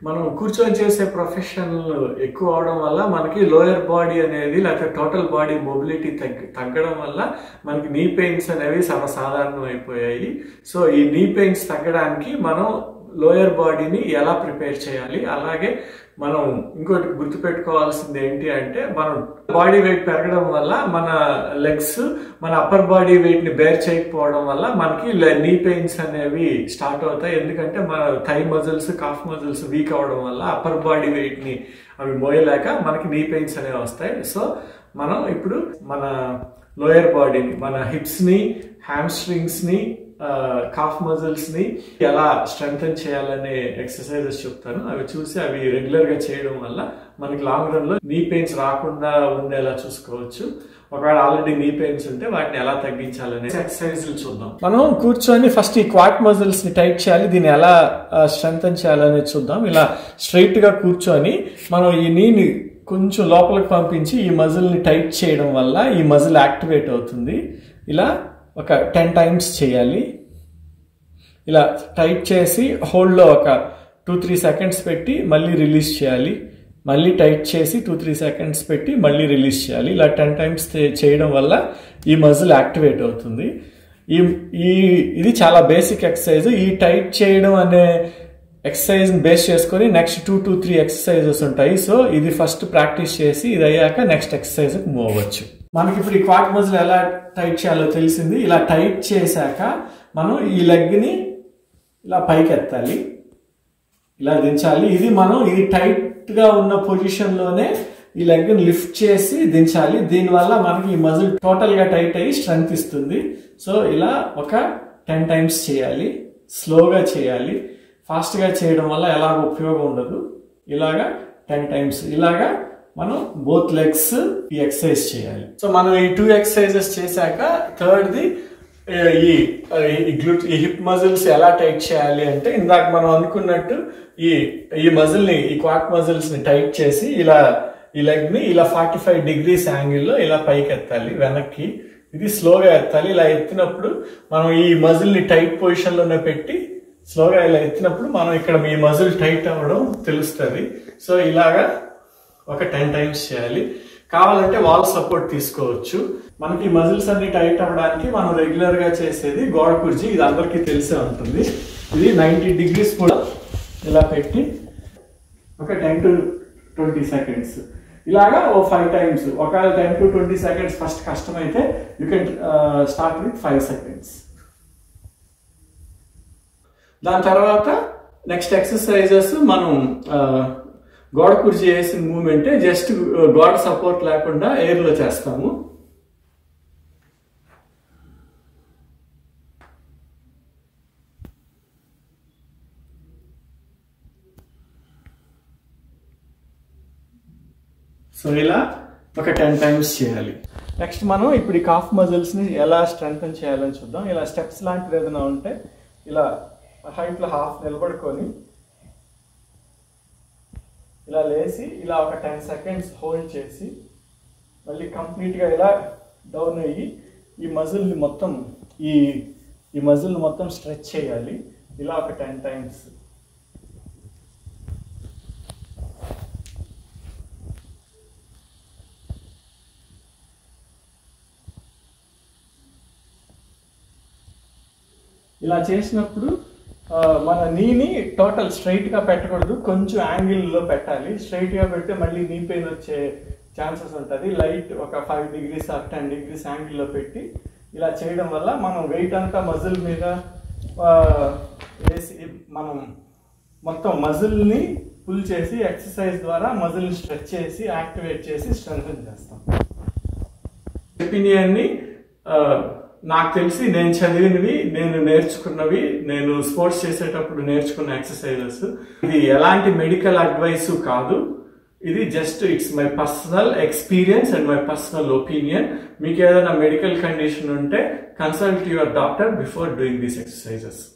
మనం కూర్చొని చేసే ప్రొఫెషన్ ఎక్కువ అవడం వల్ల మనకి లోయర్ బాడీ అనేది లేకపోతే టోటల్ బాడీ మొబిలిటీ తగ్గి తగ్గడం వల్ల మనకి నీ పెయిన్స్ అనేవి సర్వసాధారణం అయిపోయాయి సో ఈ నీ పెయిన్స్ తగ్గడానికి మనం లోయర్ బాడీని ఎలా ప్రిపేర్ చేయాలి అలాగే మనం ఇంకోటి గుర్తుపెట్టుకోవాల్సింది ఏంటి అంటే మనం బాడీ వెయిట్ పెరగడం వల్ల మన లెగ్స్ మన అప్పర్ బాడీ వెయిట్ ని బేర్ చేయకపోవడం వల్ల మనకి నీ పెయిన్స్ అనేవి స్టార్ట్ అవుతాయి ఎందుకంటే మన thigh muscles calf muscles weak అవడం వల్ల అప్పర్ బాడీ వెయిట్ ని అవి మోయలేక మనకి నీ పెయిన్స్ అనేవి వస్తాయి సో మనం ఇప్పుడు మన లోయర్ బాడీని మన హిప్స్ ని హ్యామ్స్ట్రింగ్స్ ని కాఫ్ మజిల్స్ ని ఎలా స్ట్రెంగ్తన్ చేయాలనే ఎక్సర్సైజెస్ చెప్తాను అవి చూసి అవి రెగ్యులర్ గా చేయడం వల్ల మనకి లాంగ్ రన్ లో నీ పెయిన్స్ రాకుండా ఉండేలా చూసుకోవచ్చు ఒకవేళ ఆల్రెడీ నీ పెయిన్స్ ఉంటే వాటిని ఎలా తగ్గించాలనే ఎక్సర్సైజులు చూద్దాం మనం కూర్చొని ఫస్ట్ ఈ క్వాట్ మజిల్స్ ని టైట్ చేయాలి దీన్ని ఎలా స్ట్రెంగ్తన్ చేయాలనేది చూద్దాం ఇలా స్ట్రైట్ గా కూర్చొని మనం ఈ నీని కొంచెం లోపలికి పంపించి ఈ మజిల్ ని టైట్ చేయడం వల్ల ఈ మజిల్ యాక్టివేట్ అవుతుంది ఇలా ఒక టెన్ టైమ్స్ చేయాలి ఇలా టైట్ చేసి హోల్డ్లో ఒక టూ త్రీ సెకండ్స్ పెట్టి మళ్ళీ రిలీజ్ చేయాలి మళ్ళీ టైట్ చేసి టూ త్రీ సెకండ్స్ పెట్టి మళ్ళీ రిలీజ్ చేయాలి ఇలా టెన్ టైమ్స్ చేయడం వల్ల ఈ మజిల్ యాక్టివేట్ అవుతుంది ఈ ఈ ఇది చాలా బేసిక్ ఎక్సర్సైజ్ ఈ టైట్ చేయడం అనే ఎక్సర్సైజ్ బేస్ చేసుకొని next two two three exercises ఉంటాయి సో ఇది ఫస్ట్ ప్రాక్టీస్ చేసి ఇది అయ్యాక నెక్స్ట్ ఎక్సర్సైజ్ మూవ్ అవ్వచ్చు మనకి ఇప్పుడు ఈ క్వాట్ మజిల్ ఎలా టైట్ చేయాలో తెలిసింది ఇలా టైట్ చేశాక మనం ఈ లెగ్ని ఇలా పైకి ఎత్తాలి ఇలా దించాలి ఇది మనం ఇది టైట్ గా ఉన్న పొజిషన్ లోనే ఈ లెగ్ లిఫ్ట్ చేసి దించాలి దీనివల్ల మనకి ఈ మజిల్ టోటల్ గా టైట్ అయ్యి స్ట్రెంగ్త్ ఇస్తుంది సో ఇలా ఒక టెన్ టైమ్స్ చేయాలి స్లోగా చేయాలి ఫాస్ట్ గా చేయడం వల్ల ఎలాగ ఉపయోగం ఉండదు ఇలాగా టెన్ టైమ్స్ ఇలాగా మనం బోత్ లెగ్స్ ఈ ఎక్సర్సైజ్ చేయాలి సో మనం ఈ టూ ఎక్సర్సైజెస్ చేశాక థర్డ్ ది ఈ ఈ గ్లూట్ ఈ హిప్ మజిల్స్ ఎలా టైట్ చేయాలి అంటే ఇందాక మనం అనుకున్నట్టు ఈ ఈ మజిల్ ని ఈ క్వాట్ మజిల్స్ ని టైట్ చేసి ఇలా ఈ లెగ్ ని ఇలా ఫార్టీ ఫైవ్ డిగ్రీస్ యాంగిల్లో ఇలా పైకి ఎత్తాలి వెనక్కి ఇది స్లోగా ఎత్తాలి ఇలా ఎత్తినప్పుడు మనం ఈ మజిల్ ని టైట్ పొజిషన్ లోనే పెట్టి స్లోగా ఇలా ఎత్తినప్పుడు మనం ఇక్కడ ఈ మజిల్ టైట్ అవ్వడం తెలుస్తుంది సో ఇలాగా ఒక టెన్ టైమ్స్ చేయాలి కావాలంటే వాల్ సపోర్ట్ తీసుకోవచ్చు మనకి మజిల్స్ అన్ని టైట్ అవ్వడానికి మనం రెగ్యులర్ గా చేసేది గోడ కుర్చీ ఇది అందరికీ తెలిసే ఉంటుంది ఇది నైంటీ డిగ్రీస్ కూడా ఇలా పెట్టి ఒక టెన్ టు ట్వంటీ సెకండ్స్ ఇలాగా ఓ ఫైవ్ టైమ్స్ ఒకవేళ ten to twenty seconds first కష్టమైతే you can start with five seconds దాని తర్వాత నెక్స్ట్ ఎక్సర్సైజెస్ మనం గోడ కుర్చీ వేసిన మూమెంటే జస్ట్ గోడ సపోర్ట్ లేకుండా ఎయిర్లో చేస్తాము సో ఇలా ఒక టెన్ టైమ్స్ చేయాలి నెక్స్ట్ మనం ఇప్పుడు ఈ కాఫ్ మజిల్స్ని ఎలా స్ట్రెంగ్తన్ చేయాలని చూద్దాం ఇలా స్టెప్స్ లాంటిది ఏదైనా ఉంటే ఇలా హైట్లో హాఫ్ నిలబడుకొని ఇలా లేచి ఇలా ఒక టెన్ సెకండ్స్ హోల్డ్ చేసి మళ్ళీ కంప్లీట్గా ఇలా డౌన్ అయ్యి ఈ మజిల్ని మొత్తం ఈ ఈ మజిల్ని మొత్తం స్ట్రెచ్ చేయాలి ఇలా ఒక టెన్ టైమ్స్ ఇలా చేసినప్పుడు ఆ, మన నీని టోటల్ స్ట్రైట్ గా పెట్టకూడదు కొంచెం యాంగిల్ లో పెట్టాలి స్ట్రైట్ గా పెడితే మళ్ళీ నీ పెయిన్ వచ్చే ఛాన్సెస్ ఉంటుంది లైట్ ఒక five degrees or ten degrees angle లో పెట్టి ఇలా చేయడం వల్ల మనం వెయిట్ అంతా మజిల్ మీద ఆ, వేసి మనం మొత్తం మజిల్ని పుల్ చేసి ఎక్సర్సైజ్ ద్వారా మజిల్ స్ట్రెచ్ చేసి యాక్టివేట్ చేసి స్ట్రెంగ్ చేస్తాం ఒపీనియన్ని నాకు తెలిసి నేను చదివినవి నేను నేర్చుకున్నవి నేను స్పోర్ట్స్ చేసేటప్పుడు నేర్చుకున్న ఎక్సర్సైజెస్ ఇది ఎలాంటి మెడికల్ అడ్వైస్ కాదు ఇది just it's my personal experience and my personal opinion మీకు ఏదైనా మెడికల్ కండిషన్ ఉంటే consult your doctor before doing these exercises